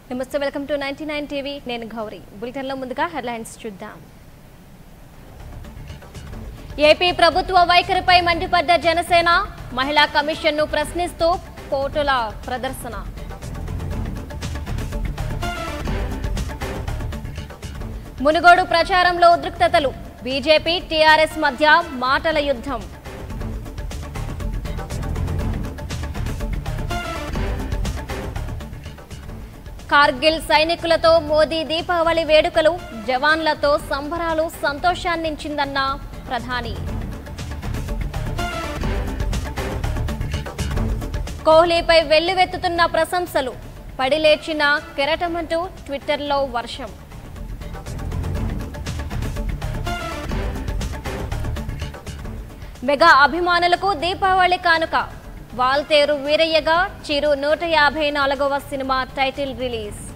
నమస్తే welcome to ninety nine TV నేను గౌరీ బులెటిన్లో ముందుగా హెడ్లైన్స్ చూద్దాం ఏపీ ప్రభుత్వ వైఖరిపై మండిపడ్డ జనసేన మహిళా కమిషన్ను ప్రశ్నిస్తూ కోర్టుల ప్రదర్శన మునుగోడు ప్రచారంలో ఉద్రిక్తతలు బీజేపీ టీఆర్ఎస్ మధ్య మాటల యుద్ధం కార్గిల్ సైనికులతో మోదీ దీపావళి వేడుకలు జవాన్లతో సంబరాలు సంతోషాన్నించిందన్న ప్రధాని కోహ్లీపై వెల్లువెత్తుతున్న ప్రశంసలు పడిలేచిన కెరటమంటూ ట్విట్టర్లో వర్షం మెగా అభిమానులకు దీపావళి కానుక వాల్తేరు వీరయ్యగా చిరు నూట యాభై నాలుగవ సినిమా టైటిల్ రిలీజ్